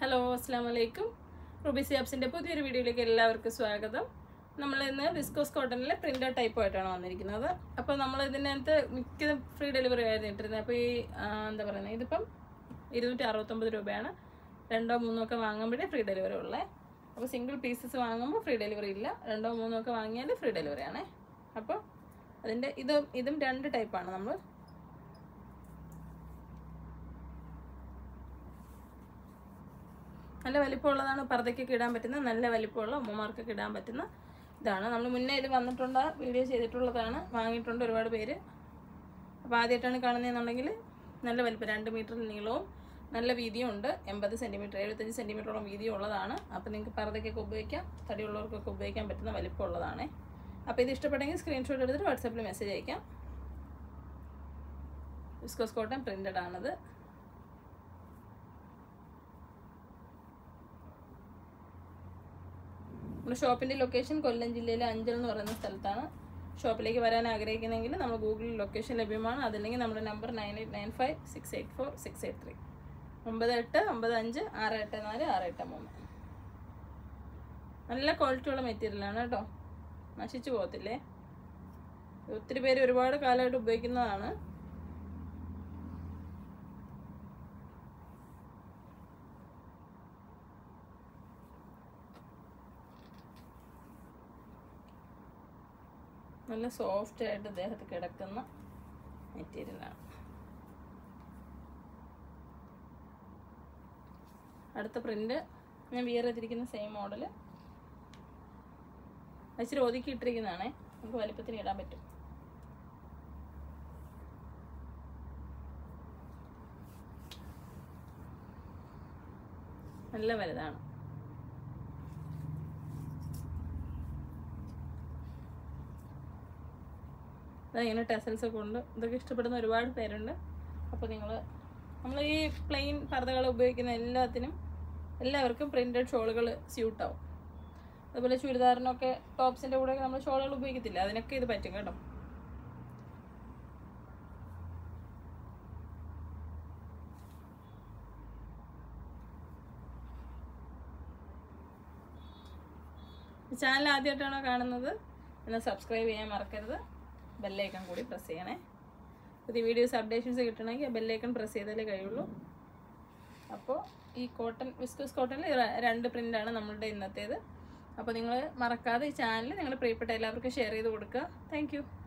hello അസ്സാം വലൈക്കും Ruby സിയാബ്സിൻ്റെ പുതിയൊരു വീഡിയോയിലേക്ക് എല്ലാവർക്കും സ്വാഗതം നമ്മൾ ഇന്ന് വിസ്കോസ് കോട്ടണിലെ പ്രിൻ്റർ ടൈപ്പ് ആയിട്ടാണ് വന്നിരിക്കുന്നത് അപ്പോൾ നമ്മൾ ഇതിനകത്ത് മിക്ക ഫ്രീ ഡെലിവറി ആയിരുന്നു ഇട്ടിരുന്നത് അപ്പോൾ ഈ ആ, എന്താ പറയുന്നത് ഇതിപ്പം ഇരുന്നൂറ്റി അറുപത്തൊമ്പത് രൂപയാണ് രണ്ടോ മൂന്നോ ഒക്കെ വാങ്ങുമ്പോഴേ ഫ്രീ ഡെലിവറി ഉള്ളേ അപ്പോൾ സിംഗിൾ പീസസ് വാങ്ങുമ്പോൾ ഫ്രീ ഡെലിവറി ഇല്ല രണ്ടോ മൂന്നോ ഒക്കെ വാങ്ങിയാൽ ഫ്രീ ഡെലിവറി ആണേ അപ്പോൾ അതിൻ്റെ ഇതും ഇതും രണ്ട് ടൈപ്പാണ് നമ്മൾ നല്ല വലിപ്പമുള്ളതാണ് പർദ്ദയ്ക്കൊക്കെ ഇടാൻ പറ്റുന്ന നല്ല വലിപ്പമുള്ള ഉമ്മമാർക്കൊക്കെ ഇടാൻ പറ്റുന്ന ഇതാണ് നമ്മൾ മുന്നേ ഇത് വന്നിട്ടുണ്ട് വീഡിയോ ചെയ്തിട്ടുള്ളതാണ് വാങ്ങിയിട്ടുണ്ട് ഒരുപാട് പേര് അപ്പോൾ ആദ്യമായിട്ടാണ് കാണുന്നതെന്നുണ്ടെങ്കിൽ നല്ല വലിപ്പം രണ്ട് മീറ്റർ നീളവും നല്ല വീതിയും ഉണ്ട് എൺപത് സെൻറ്റിമീറ്റർ എഴുപത്തഞ്ച് സെൻറ്റിമീറ്ററോളം വീതിയും ഉള്ളതാണ് അപ്പോൾ നിങ്ങൾക്ക് പർദ്ദയ്ക്കൊക്കെ ഉപയോഗിക്കാം തടിയുള്ളവർക്കൊക്കെ ഉപയോഗിക്കാൻ പറ്റുന്ന വലിപ്പമുള്ളതാണ് അപ്പോൾ ഇത് ഇഷ്ടപ്പെട്ടെങ്കിൽ സ്ക്രീൻഷോട്ട് എടുത്തിട്ട് വാട്സാപ്പിൽ മെസ്സേജ് അയക്കാം വിസ്കോസ് കോട്ടൺ പ്രിൻ്റഡ് ആണത് നമ്മുടെ ഷോപ്പിൻ്റെ ലൊക്കേഷൻ കൊല്ലം ജില്ലയിലെ അഞ്ചൽ എന്ന് പറയുന്ന സ്ഥലത്താണ് ഷോപ്പിലേക്ക് വരാൻ ആഗ്രഹിക്കുന്നെങ്കിൽ നമ്മൾ ഗൂഗിളിൽ ലൊക്കേഷൻ ലഭ്യമാണ് അതല്ലെങ്കിൽ നമ്മുടെ number nine eight nine five six eight four six eight three ഒമ്പത് എട്ട് ഒമ്പത് അഞ്ച് ആറ് എട്ട് നാല് ആറ് എട്ട് മൂന്ന് നല്ല ക്വാളിറ്റിയുള്ള മെറ്റീരിയലാണ് കേട്ടോ നശിച്ചു പോകത്തില്ലേ ഒത്തിരി പേര് ഒരുപാട് കാലമായിട്ട് ഉപയോഗിക്കുന്നതാണ് നല്ല സോഫ്റ്റ് ആയിട്ട് ദേഹത്ത് കിടക്കുന്ന മെറ്റീരിയലാണ് അടുത്ത പ്രിന്റ് ഞാൻ വിയർ ചെയ്തിരിക്കുന്ന സെയിം മോഡൽ ഇച്ചിരി ഒതുക്കി ഇട്ടിരിക്കുന്നതാണേ നമുക്ക് വലിപ്പത്തിന് ഇടാൻ പറ്റും നല്ല വലുതാണ് ഇങ്ങനെ ടെസൽസ് ഒക്കെ ഉണ്ട് ഇതൊക്കെ ഇഷ്ടപ്പെടുന്ന ഒരുപാട് പേരുണ്ട് അപ്പോൾ നിങ്ങൾ നമ്മൾ ഈ പ്ലെയിൻ പർദ്ദകൾ ഉപയോഗിക്കുന്ന എല്ലാത്തിനും എല്ലാവർക്കും പ്രിൻറ്റഡ് ഷോളുകൾ സ്യൂട്ടാവും അതുപോലെ ചുരിദാറിനൊക്കെ ടോപ്സിൻ്റെ കൂടെ നമ്മൾ ഷോളുകൾ ഉപയോഗിക്കത്തില്ല അതിനൊക്കെ ഇത് പറ്റും കേട്ടോ ചാനൽ ആദ്യമായിട്ടാണോ കാണുന്നത് എന്നാൽ സബ്സ്ക്രൈബ് ചെയ്യാൻ മറക്കരുത് ബെല്ലൈക്കൺ കൂടി പ്രസ് ചെയ്യണേ പുതിയ വീഡിയോസ് അപ്ഡേഷൻസ് കിട്ടണമെങ്കിൽ ബെല്ലൈക്കൺ പ്രസ് ചെയ്താലേ കഴിയുള്ളൂ അപ്പോൾ ഈ കോട്ടൺ വിസ്കോസ് കോട്ടണിൽ രണ്ട് പ്രിൻ്റാണ് നമ്മളുടെ ഇന്നത്തേത് അപ്പോൾ നിങ്ങൾ മറക്കാതെ ഈ ചാനൽ നിങ്ങൾ പ്രിയപ്പെട്ട എല്ലാവർക്കും ഷെയർ ചെയ്ത് കൊടുക്കുക താങ്ക്